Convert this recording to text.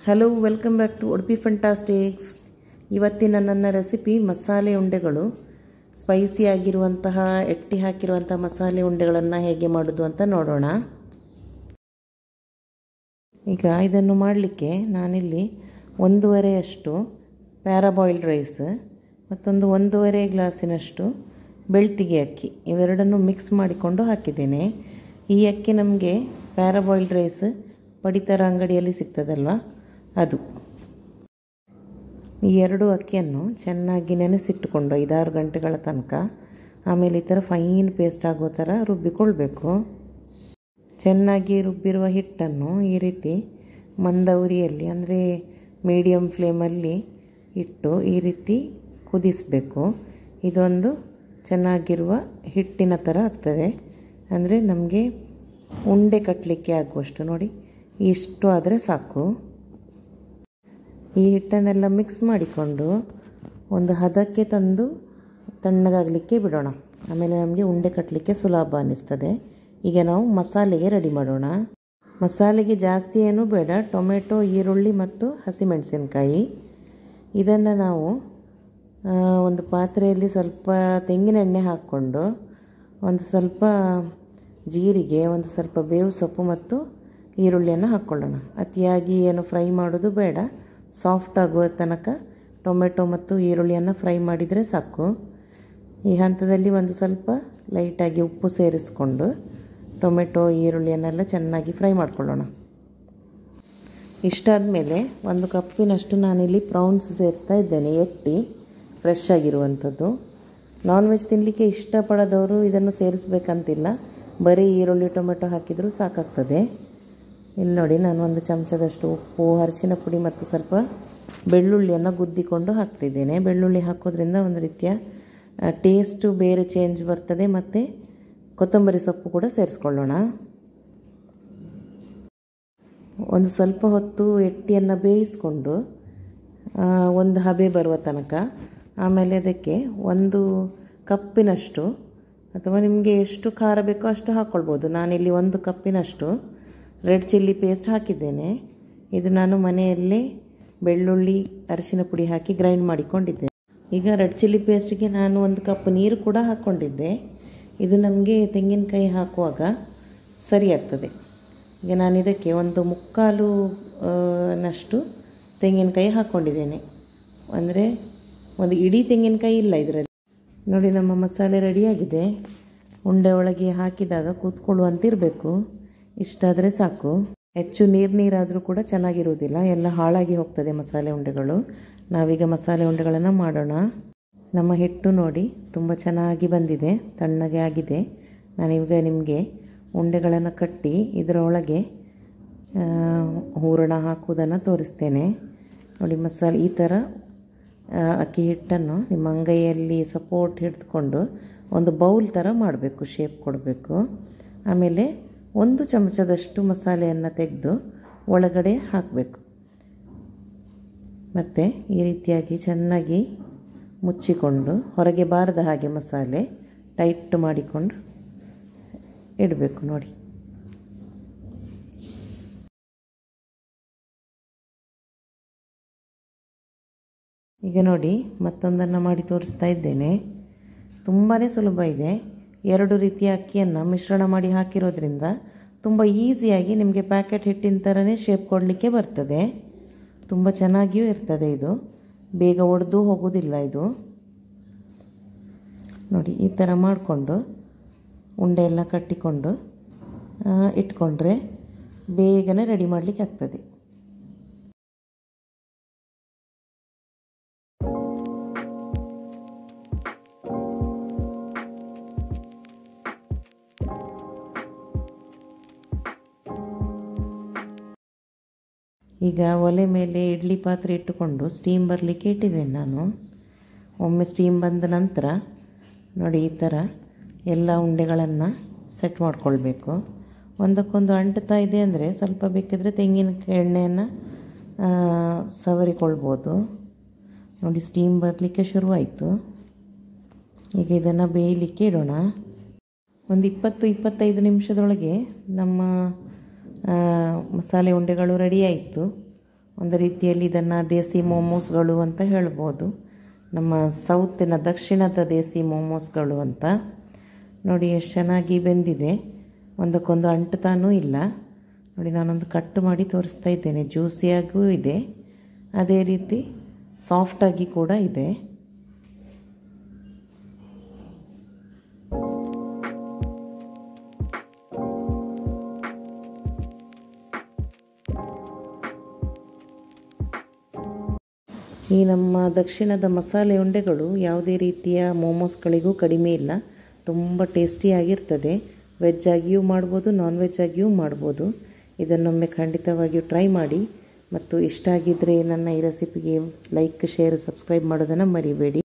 hello welcome back to Udupi fantastics ಇವತ್ತಿನ ನನ್ನ recipe ಮಸಾಲೆ ಉಂಡೆಗಳು ಸ್ಪೈಸಿ ಆಗಿರುವಂತಹ ಎಟ್ಟಿ ಹಾಕಿರುವಂತಹ ಮಸಾಲೆ ಉಂಡೆಗಳನ್ನು ಹೇಗೆ ಮಾಡೋದು ಅಂತ ನೋಡೋಣ ಈಗ ಇದನ್ನು ಮಾಡಲಿಕ್ಕೆ ನಾನಿಲ್ಲಿ ಒಂದೂವರೆಯಷ್ಟು ಪ್ಯಾರಾಬಾಯ್ಲ್ಡ್ ರೈಸ್ ಮತ್ತೊಂದು ಒಂದೂವರೆ ಗ್ಲಾಸಿನಷ್ಟು ಬೆಳ್ತಿಗೆ ಅಕ್ಕಿ ಇವೆರಡನ್ನು ಮಿಕ್ಸ್ ಮಾಡಿಕೊಂಡು ಹಾಕಿದ್ದೇನೆ ಈ ಅಕ್ಕಿ ನಮಗೆ ಪ್ಯಾರಾಬಾಯ್ಲ್ಡ್ ರೈಸ್ ಪಡಿತರ ಅಂಗಡಿಯಲ್ಲಿ ಸಿಗ್ತದಲ್ವ ಅದು ಈ ಎರಡು ಅಕ್ಕಿಯನ್ನು ಚೆನ್ನಾಗಿ ನೆನೆಸಿಟ್ಟುಕೊಂಡು ಐದಾರು ಗಂಟೆಗಳ ತನಕ ಆಮೇಲೆ ಈ ಥರ ಫೈನ್ ಪೇಸ್ಟ್ ಆಗೋ ಥರ ರುಬ್ಬಿಕೊಳ್ಬೇಕು ಚೆನ್ನಾಗಿ ರುಬ್ಬಿರುವ ಹಿಟ್ಟನ್ನು ಈ ರೀತಿ ಮಂದ ಉರಿಯಲ್ಲಿ ಅಂದರೆ ಮೀಡಿಯಮ್ ಫ್ಲೇಮಲ್ಲಿ ಇಟ್ಟು ಈ ರೀತಿ ಕುದಿಸಬೇಕು ಇದೊಂದು ಚೆನ್ನಾಗಿರುವ ಹಿಟ್ಟಿನ ಥರ ಆಗ್ತದೆ ಅಂದರೆ ನಮಗೆ ಉಂಡೆ ಕಟ್ಟಲಿಕ್ಕೆ ಆಗುವಷ್ಟು ನೋಡಿ ಇಷ್ಟು ಆದರೆ ಸಾಕು ಈ ಹಿಟ್ಟನ್ನೆಲ್ಲ ಮಿಕ್ಸ್ ಮಾಡಿಕೊಂಡು ಒಂದು ಹದಕ್ಕೆ ತಂದು ತಣ್ಣಗಾಗಲಿಕ್ಕೆ ಬಿಡೋಣ ಆಮೇಲೆ ನಮಗೆ ಉಂಡೆ ಕಟ್ಟಲಿಕ್ಕೆ ಸುಲಭ ಅನ್ನಿಸ್ತದೆ ಈಗ ನಾವು ಮಸಾಲೆಗೆ ರೆಡಿ ಮಾಡೋಣ ಮಸಾಲೆಗೆ ಜಾಸ್ತಿ ಏನೂ ಬೇಡ ಟೊಮೆಟೊ ಈರುಳ್ಳಿ ಮತ್ತು ಹಸಿಮೆಣಸಿನ್ಕಾಯಿ ಇದನ್ನು ನಾವು ಒಂದು ಪಾತ್ರೆಯಲ್ಲಿ ಸ್ವಲ್ಪ ತೆಂಗಿನ ಎಣ್ಣೆ ಹಾಕ್ಕೊಂಡು ಒಂದು ಸ್ವಲ್ಪ ಜೀರಿಗೆ ಒಂದು ಸ್ವಲ್ಪ ಬೇವು ಸೊಪ್ಪು ಮತ್ತು ಈರುಳ್ಳಿಯನ್ನು ಹಾಕ್ಕೊಳ್ಳೋಣ ಅತಿಯಾಗಿ ಏನು ಫ್ರೈ ಮಾಡೋದು ಬೇಡ ಸಾಫ್ಟ್ ಆಗುವ ತನಕ ಟೊಮೆಟೊ ಮತ್ತು ಈರುಳ್ಳಿಯನ್ನು ಫ್ರೈ ಮಾಡಿದರೆ ಸಾಕು ಈ ಹಂತದಲ್ಲಿ ಒಂದು ಸ್ವಲ್ಪ ಲೈಟಾಗಿ ಉಪ್ಪು ಸೇರಿಸ್ಕೊಂಡು ಟೊಮೆಟೊ ಈರುಳ್ಳಿಯನ್ನೆಲ್ಲ ಚೆನ್ನಾಗಿ ಫ್ರೈ ಮಾಡ್ಕೊಳ್ಳೋಣ ಇಷ್ಟಾದ ಮೇಲೆ ಒಂದು ಕಪ್ಪಿನಷ್ಟು ನಾನಿಲ್ಲಿ ಪ್ರೌನ್ಸ್ ಸೇರಿಸ್ತಾ ಇದ್ದೇನೆ ಎಟ್ಟಿ ಫ್ರೆಶ್ ಆಗಿರುವಂಥದ್ದು ನಾನ್ ವೆಜ್ ತಿನ್ನಲಿಕ್ಕೆ ಇಷ್ಟಪಡೋದವರು ಇದನ್ನು ಸೇರಿಸ್ಬೇಕಂತಿಲ್ಲ ಬರೀ ಈರುಳ್ಳಿ ಟೊಮೆಟೊ ಹಾಕಿದರೂ ಸಾಕಾಗ್ತದೆ ಇಲ್ಲಿ ನೋಡಿ ನಾನು ಒಂದು ಚಮಚದಷ್ಟು ಉಪ್ಪು ಅರಿಶಿನ ಪುಡಿ ಮತ್ತು ಸ್ವಲ್ಪ ಬೆಳ್ಳುಳ್ಳಿಯನ್ನು ಗುದ್ದಿಕೊಂಡು ಹಾಕ್ತಿದ್ದೇನೆ ಬೆಳ್ಳುಳ್ಳಿ ಹಾಕೋದ್ರಿಂದ ಒಂದು ರೀತಿಯ ಟೇಸ್ಟು ಬೇರೆ ಚೇಂಜ್ ಬರ್ತದೆ ಮತ್ತು ಕೊತ್ತಂಬರಿ ಸೊಪ್ಪು ಕೂಡ ಸೇರಿಸ್ಕೊಳ್ಳೋಣ ಒಂದು ಸ್ವಲ್ಪ ಹೊತ್ತು ಎಟ್ಟಿಯನ್ನು ಬೇಯಿಸ್ಕೊಂಡು ಒಂದು ಹಬೆ ಬರುವ ತನಕ ಆಮೇಲೆ ಅದಕ್ಕೆ ಒಂದು ಕಪ್ಪಿನಷ್ಟು ಅಥವಾ ನಿಮಗೆ ಎಷ್ಟು ಖಾರ ಬೇಕೋ ಅಷ್ಟು ಹಾಕ್ಕೊಳ್ಬೋದು ನಾನಿಲ್ಲಿ ಒಂದು ಕಪ್ಪಿನಷ್ಟು ರೆಡ್ ಚಿಲ್ಲಿ ಪೇಸ್ಟ್ ಹಾಕಿದ್ದೇನೆ ಇದು ನಾನು ಮನೆಯಲ್ಲೇ ಬೆಳ್ಳುಳ್ಳಿ ಅರಿಶಿನ ಪುಡಿ ಹಾಕಿ ಗ್ರೈಂಡ್ ಮಾಡಿಕೊಂಡಿದ್ದೆ ಈಗ ರೆಡ್ ಚಿಲ್ಲಿ ಪೇಸ್ಟಿಗೆ ನಾನು ಒಂದು ಕಪ್ ನೀರು ಕೂಡ ಹಾಕ್ಕೊಂಡಿದ್ದೆ ಇದು ನಮಗೆ ತೆಂಗಿನಕಾಯಿ ಹಾಕುವಾಗ ಸರಿ ಆಗ್ತದೆ ಈಗ ನಾನು ಇದಕ್ಕೆ ಒಂದು ಮುಕ್ಕಾಲು ನಷ್ಟು ತೆಂಗಿನಕಾಯಿ ಹಾಕ್ಕೊಂಡಿದ್ದೇನೆ ಅಂದರೆ ಒಂದು ಇಡೀ ತೆಂಗಿನಕಾಯಿ ಇಲ್ಲ ಇದರಲ್ಲಿ ನೋಡಿ ನಮ್ಮ ಮಸಾಲೆ ರೆಡಿಯಾಗಿದೆ ಉಂಡೆ ಒಳಗೆ ಹಾಕಿದಾಗ ಕೂತ್ಕೊಳ್ಳುವಂತಿರಬೇಕು ಇಷ್ಟಾದರೆ ಸಾಕು ಹೆಚ್ಚು ನೀರು ನೀರಾದರೂ ಕೂಡ ಚೆನ್ನಾಗಿರುವುದಿಲ್ಲ ಎಲ್ಲ ಹಾಳಾಗಿ ಹೋಗ್ತದೆ ಮಸಾಲೆ ಉಂಡೆಗಳು ನಾವೀಗ ಮಸಾಲೆ ಉಂಡೆಗಳನ್ನು ಮಾಡೋಣ ನಮ್ಮ ಹಿಟ್ಟು ನೋಡಿ ತುಂಬ ಚೆನ್ನಾಗಿ ಬಂದಿದೆ ತಣ್ಣಗೆ ಆಗಿದೆ ನಾನೀಗ ನಿಮಗೆ ಉಂಡೆಗಳನ್ನು ಕಟ್ಟಿ ಇದರೊಳಗೆ ಹೂರಣ ಹಾಕುವುದನ್ನು ತೋರಿಸ್ತೇನೆ ನೋಡಿ ಮಸಾಲೆ ಈ ಥರ ಅಕ್ಕಿ ಹಿಟ್ಟನ್ನು ನಿಮ್ಮ ಅಂಗೈಯಲ್ಲಿ ಸಪೋರ್ಟ್ ಹಿಡಿದುಕೊಂಡು ಒಂದು ಬೌಲ್ ಥರ ಮಾಡಬೇಕು ಶೇಪ್ ಕೊಡಬೇಕು ಆಮೇಲೆ ಒಂದು ಚಮಚದಷ್ಟು ಮಸಾಲೆಯನ್ನು ತೆಗೆದು ಒಳಗಡೆ ಹಾಕಬೇಕು ಮತ್ತು ಈ ರೀತಿಯಾಗಿ ಚೆನ್ನಾಗಿ ಮುಚ್ಚಿಕೊಂಡು ಹೊರಗೆ ಬಾರದ ಹಾಗೆ ಮಸಾಲೆ ಟೈಟ್ ಮಾಡಿಕೊಂಡು ಇಡಬೇಕು ನೋಡಿ ಈಗ ನೋಡಿ ಮತ್ತೊಂದನ್ನು ಮಾಡಿ ತೋರಿಸ್ತಾ ಇದ್ದೇನೆ ತುಂಬಾ ಸುಲಭ ಇದೆ ಎರಡು ರೀತಿಯ ಅಕ್ಕಿಯನ್ನು ಮಿಶ್ರಣ ಮಾಡಿ ಹಾಕಿರೋದ್ರಿಂದ ತುಂಬ ಈಸಿಯಾಗಿ ನಿಮಗೆ ಪ್ಯಾಕೆಟ್ ಹಿಟ್ಟಿನ ಥರನೇ ಶೇಪ್ ಕೊಡಲಿಕ್ಕೆ ಬರ್ತದೆ ತುಂಬ ಚೆನ್ನಾಗಿಯೂ ಇರ್ತದೆ ಇದು ಬೇಗ ಒಡೆದು ಹೋಗೋದಿಲ್ಲ ಇದು ನೋಡಿ ಈ ಥರ ಮಾಡಿಕೊಂಡು ಉಂಡೆ ಎಲ್ಲ ಕಟ್ಟಿಕೊಂಡು ಇಟ್ಕೊಂಡ್ರೆ ಬೇಗನೆ ರೆಡಿ ಮಾಡಲಿಕ್ಕೆ ಆಗ್ತದೆ ಈಗ ಒಲೆ ಮೇಲೆ ಇಡ್ಲಿ ಪಾತ್ರೆ ಇಟ್ಟುಕೊಂಡು ಸ್ಟೀಮ್ ಬರಲಿಕ್ಕೆ ಇಟ್ಟಿದ್ದೇನೆ ನಾನು ಒಮ್ಮೆ ಸ್ಟೀಮ್ ಬಂದ ನಂತರ ನೋಡಿ ಈ ಥರ ಎಲ್ಲ ಉಂಡೆಗಳನ್ನು ಸೆಟ್ ಮಾಡ್ಕೊಳ್ಬೇಕು ಒಂದಕ್ಕೊಂದು ಅಂಟ್ತಾ ಇದೆ ಅಂದರೆ ಸ್ವಲ್ಪ ಬೇಕಿದ್ರೆ ತೆಂಗಿನ ಎಣ್ಣೆಯನ್ನು ಸವರಿಕೊಳ್ಬೋದು ನೋಡಿ ಸ್ಟೀಮ್ ಬರಲಿಕ್ಕೆ ಶುರುವಾಯಿತು ಈಗ ಇದನ್ನು ಬೇಯಲಿಕ್ಕೆ ಇಡೋಣ ಒಂದು ಇಪ್ಪತ್ತು ಇಪ್ಪತ್ತೈದು ನಿಮಿಷದೊಳಗೆ ನಮ್ಮ ಆ, ಮಸಾಲೆ ಉಂಡೆಗಳು ರೆಡಿ ಆಯಿತು ಒಂದು ರೀತಿಯಲ್ಲಿ ಇದನ್ನು ದೇಸಿ ಮೋಮೋಸ್ಗಳು ಅಂತ ಹೇಳ್ಬೋದು ನಮ್ಮ ಸೌತಿನ ದಕ್ಷಿಣದ ದೇಸಿ ಮೋಮೋಸ್ಗಳು ಅಂತ ನೋಡಿ ಎಷ್ಟು ಚೆನ್ನಾಗಿ ಬೆಂದಿದೆ ಒಂದಕ್ಕೊಂದು ಅಂಟುತ್ತಾನೂ ಇಲ್ಲ ನೋಡಿ ನಾನೊಂದು ಕಟ್ ಮಾಡಿ ತೋರಿಸ್ತಾ ಇದ್ದೇನೆ ಜ್ಯೂಸಿಯಾಗೂ ಇದೆ ಅದೇ ರೀತಿ ಸಾಫ್ಟಾಗಿ ಕೂಡ ಇದೆ ಈ ನಮ್ಮ ದಕ್ಷಿಣದ ಮಸಾಲೆ ಉಂಡೆಗಳು ಯಾವುದೇ ರೀತಿಯ ಮೋಮೋಸ್ಗಳಿಗೂ ಕಡಿಮೆ ಇಲ್ಲ ತುಂಬ ಟೇಸ್ಟಿಯಾಗಿರ್ತದೆ ವೆಜ್ ಆಗಿಯೂ ಮಾಡ್ಬೋದು ನಾನ್ ವೆಜ್ ಆಗಿಯೂ ಮಾಡ್ಬೋದು ಇದನ್ನೊಮ್ಮೆ ಖಂಡಿತವಾಗಿಯೂ ಟ್ರೈ ಮಾಡಿ ಮತ್ತು ಇಷ್ಟ ಆಗಿದ್ದರೆ ನನ್ನ ಈ ರೆಸಿಪಿಗೆ ಲೈಕ್ ಶೇರ್ ಸಬ್ಸ್ಕ್ರೈಬ್ ಮಾಡೋದನ್ನು ಮರಿಬೇಡಿ